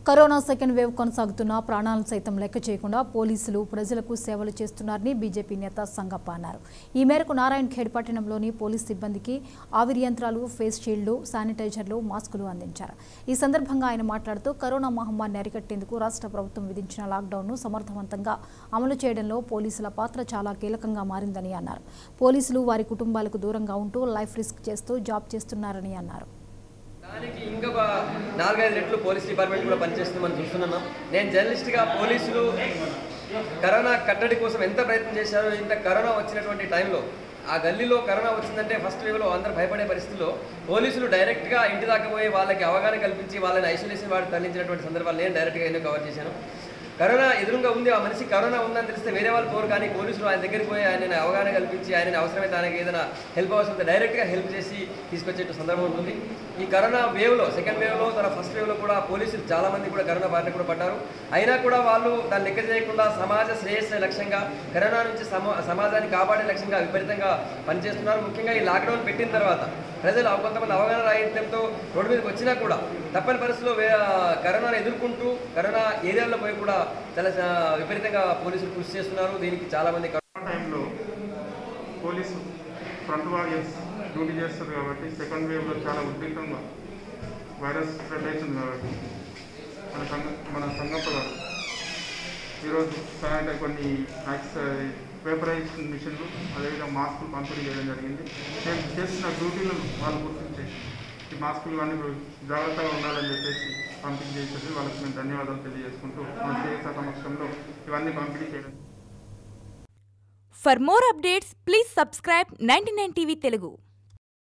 Corona second wave కొనసాగుతున్న ప్రాణాలను సైతం లెక్క చేయకుండా పోలీసులు ప్రజలకు సేవలు చేస్తున్నారని బీజేపీ నేత సంగప్ప అన్నారు ఈ మేరకు నారాయణ్ ఖేడ్ పట్టణంలోని పోలీస్ సిబ్బందికి ఆవిరి యంత్రాలు ఫేస్ షీల్డ్లు శానిటైజర్లు మాస్కులు అందించారు ఈ సందర్భంగా ఆయన మాట్లాడుతూ కరోనా మహమ్మారిని అరికట్టేందుకు రాష్ట్ర ప్రభుత్వం విధించిన లాక్డౌన్ను సమర్థవంతంగా అమలు చేయడంలో పోలీసుల పాత్ర చాలా కీలకంగా మారిందని అన్నారు పోలీసులు వారి కుటుంబాలకు దూరంగా ఉంటూ లైఫ్ రిస్క్ చేస్తూ జాబ్ చేస్తున్నారని అన్నారు దానికి ఇంకొక నాలుగైదు రెట్లు పోలీస్ డిపార్ట్మెంట్ కూడా పనిచేస్తుంది మనం చూస్తున్నాం నేను జర్నలిస్ట్గా పోలీసులు కరోనా కట్టడి కోసం ఎంత ప్రయత్నం చేశారో ఇంత కరోనా వచ్చినటువంటి టైంలో ఆ గల్లీలో కరోనా వచ్చిందంటే ఫస్ట్ వేవ్లో అందరూ భయపడే పరిస్థితిలో పోలీసులు డైరెక్ట్గా ఇంటి దాకా పోయి వాళ్ళకి అవగాహన కల్పించి వాళ్ళని ఐసోలేషన్ వాడు తరలించినటువంటి సందర్భాలు నేను డైరెక్ట్గా ఎన్నో కవర్ చేశాను కరోనా ఎదురుగా ఉంది ఆ మనిషి కరోనా ఉందని తెలిస్తే వేరే వాళ్ళు పోరు కానీ పోలీసులు ఆయన దగ్గరికి పోయి ఆయన అవగాహన కల్పించి ఆయన అవసరమైతే ఆయనకి ఏదైనా హెల్ప్ అవసరం డైరెక్ట్గా హెల్ప్ చేసి తీసుకొచ్చే సందర్భం ఉంటుంది ఈ కరోనా వేవ్లో సెకండ్ వేవ్లో తన ఫస్ట్ వేవ్లో కూడా పోలీసులు చాలా మంది కూడా కరోనా బారిన కూడా పడ్డారు అయినా కూడా వాళ్ళు దాన్ని లెక్క చేయకుండా సమాజ శ్రేయస్సు లక్ష్యంగా కరోనా నుంచి సమా సమాజాన్ని కాపాడే లక్ష్యంగా విపరీతంగా పనిచేస్తున్నారు ముఖ్యంగా ఈ లాక్డౌన్ పెట్టిన తర్వాత ప్రజలు కొంతమంది అవగాహన రాయడంతో రోడ్డు మీదకి వచ్చినా కూడా తప్పని పరిస్థితిలో వే- కరోనాను ఎదుర్కొంటూ కరోనా ఏరియాల్లో పోయి కూడా చాలా ఆ, విపరీతంగా పోలీసులు కృషి చేస్తున్నారు దీనికి చాలా మంది ఆ టైంలో పోలీసు ఫ్రంట్ వారియర్స్ డ్యూటీ చేస్తారు కాబట్టి సెకండ్ వేవ్లో చాలా ఉద్రిక్తంగా వైరస్ స్ప్రెడ్ అవుతుంది కాబట్టి మన సంగ మన సంగప్ప గారు ఈరోజు సాయంత్రం కొన్ని యాక్స్ పేపరైజేషన్ మిషన్లు అదేవిధంగా మాస్కులు పంపిణీ చేయడం జరిగింది నేను చేసిన డ్యూటీలను వాళ్ళు గుర్తించి ఈ మాస్కులు ఇవన్నీ జాగ్రత్తగా ఉండాలని చెప్పేసి పంపిణీ చేసేసి వాళ్ళకి మేము ధన్యవాదాలు తెలియజేసుకుంటూ మన సిఎస్ఆర్ సమక్షంలో ఇవన్నీ పంపిణీ చేయడం For more updates, please subscribe 99 TV Telugu.